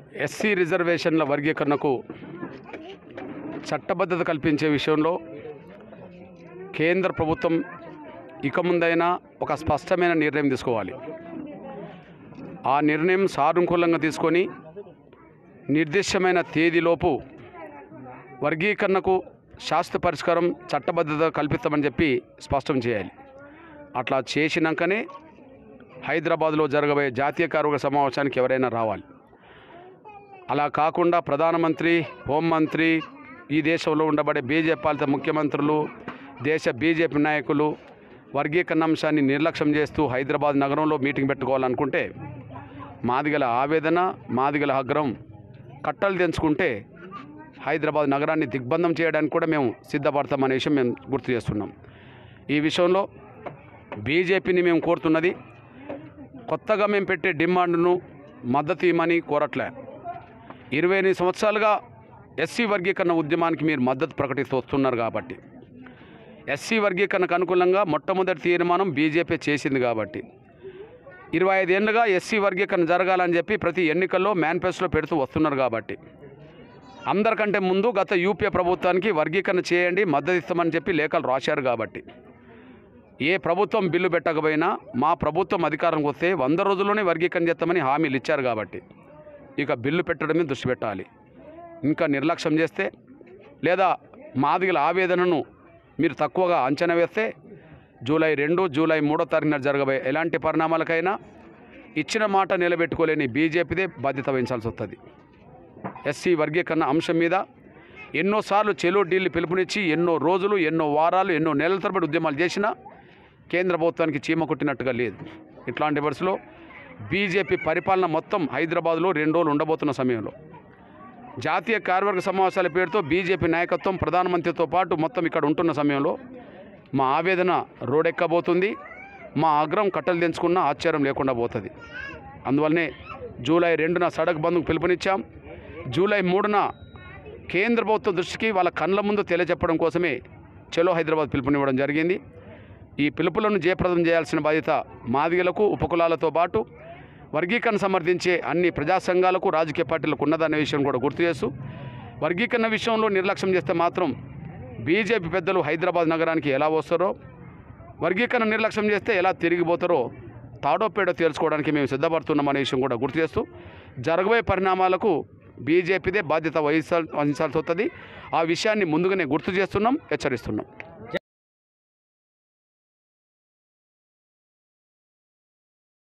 SC రిజర్వేషన్ల వర్గీకరణకు చట్టబద్ధత కల్పించే విషయంలో కేంద్ర ప్రభుత్వం ఇక ముందైనా ఒక స్పష్టమైన నిర్ణయం తీసుకోవాలి ఆ నిర్ణయం సానుకూలంగా తీసుకొని నిర్దిష్టమైన తేదీలోపు వర్గీకరణకు శాస్త్ర పరిష్కారం చట్టబద్ధత కల్పిస్తామని చెప్పి స్పష్టం చేయాలి అట్లా చేసినాకనే హైదరాబాద్లో జరగబోయే జాతీయ కార్మిక సమావేశానికి ఎవరైనా రావాలి అలా కాకుండా ప్రధానమంత్రి హోంమంత్రి ఈ దేశంలో ఉండబడే బీజేపీ పాలిత ముఖ్యమంత్రులు దేశ బీజేపీ నాయకులు వర్గీకరణ అంశాన్ని నిర్లక్ష్యం చేస్తూ హైదరాబాద్ నగరంలో మీటింగ్ పెట్టుకోవాలనుకుంటే మాదిగల ఆవేదన మాదిగల ఆగ్రహం కట్టలు తెంచుకుంటే హైదరాబాద్ నగరాన్ని దిగ్బంధం చేయడానికి కూడా మేము సిద్ధపడతామనే విషయం మేము గుర్తు చేస్తున్నాం ఈ విషయంలో బీజేపీని మేము కోరుతున్నది కొత్తగా మేము పెట్టే డిమాండ్ను మద్దతు ఇవ్వమని కోరట్లే ఇరవై ఎనిమిది సంవత్సరాలుగా ఎస్సీ వర్గీకరణ ఉద్యమానికి మీరు మద్దతు ప్రకటిస్తూ వస్తున్నారు కాబట్టి ఎస్సీ వర్గీకరణకు అనుకూలంగా మొట్టమొదటి తీర్మానం బీజేపీ చేసింది కాబట్టి ఇరవై ఐదేళ్లుగా ఎస్సీ వర్గీకరణ జరగాలని చెప్పి ప్రతి ఎన్నికల్లో మేనిఫెస్టోలో పెడుతూ వస్తున్నారు కాబట్టి అందరికంటే ముందు గత యూపీఏ ప్రభుత్వానికి వర్గీకరణ చేయండి మద్దతు ఇస్తామని చెప్పి లేఖలు రాశారు కాబట్టి ఏ ప్రభుత్వం బిల్లు పెట్టకపోయినా మా ప్రభుత్వం అధికారంకి వస్తే వంద రోజుల్లోనే వర్గీకరణ చేస్తామని హామీలు ఇచ్చారు కాబట్టి ఇక బిల్లు పెట్టడమే దృష్టి పెట్టాలి ఇంకా నిర్లక్ష్యం చేస్తే లేదా మాదిగల ఆవేదనను మీరు తక్కువగా అంచనా వేస్తే జూలై రెండు జూలై మూడో తారీఖున జరగబోయే ఎలాంటి పరిణామాలకైనా ఇచ్చిన మాట నిలబెట్టుకోలేని బీజేపీదే బాధ్యత వహించాల్సి వస్తుంది ఎస్సీ వర్గీకరణ అంశం మీద ఎన్నోసార్లు చెలో ఢిల్లీ పిలుపునిచ్చి ఎన్నో రోజులు ఎన్నో వారాలు ఎన్నో నెలల తరబడి ఉద్యమాలు చేసినా కేంద్ర ప్రభుత్వానికి చీమ కొట్టినట్టుగా లేదు ఇట్లాంటి పరిస్థితిలో బీజేపీ పరిపాలన మొత్తం హైదరాబాద్లో రెండు రోజులు ఉండబోతున్న సమయంలో జాతీయ కార్యవర్గ సమావేశాల పేరుతో బీజేపీ నాయకత్వం ప్రధానమంత్రితో పాటు మొత్తం ఇక్కడ ఉంటున్న సమయంలో మా ఆవేదన రోడెక్కబోతుంది మా ఆగ్రహం కట్టలు తెంచుకున్న ఆశ్చర్యం లేకుండా పోతుంది అందువల్లనే జూలై రెండున సడక్ బంద్కు పిలుపునిచ్చాం జూలై మూడున కేంద్ర ప్రభుత్వం దృష్టికి వాళ్ళ కళ్ళ ముందు తెలియజెప్పడం కోసమే చలో హైదరాబాద్ పిలుపునివ్వడం జరిగింది ఈ పిలుపులను జయప్రదం చేయాల్సిన బాధ్యత మాదిగలకు ఉపకులాలతో పాటు వర్గీకరణ సమర్థించే అన్ని ప్రజా సంఘాలకు రాజకీయ పార్టీలకు ఉన్నదనే విషయం కూడా గుర్తు చేస్తూ వర్గీకరణ విషయంలో నిర్లక్ష్యం చేస్తే మాత్రం బీజేపీ పెద్దలు హైదరాబాద్ నగరానికి ఎలా వస్తారో వర్గీకరణ నిర్లక్ష్యం చేస్తే ఎలా తిరిగిపోతారో తాడో పేడో తేల్చుకోవడానికి మేము సిద్ధపడుతున్నామనే విషయం కూడా గుర్తు చేస్తూ జరగబోయే పరిణామాలకు బీజేపీదే బాధ్యత వహించాల్ వహించాల్సి వస్తుంది ఆ విషయాన్ని ముందుగానే గుర్తు చేస్తున్నాం హెచ్చరిస్తున్నాం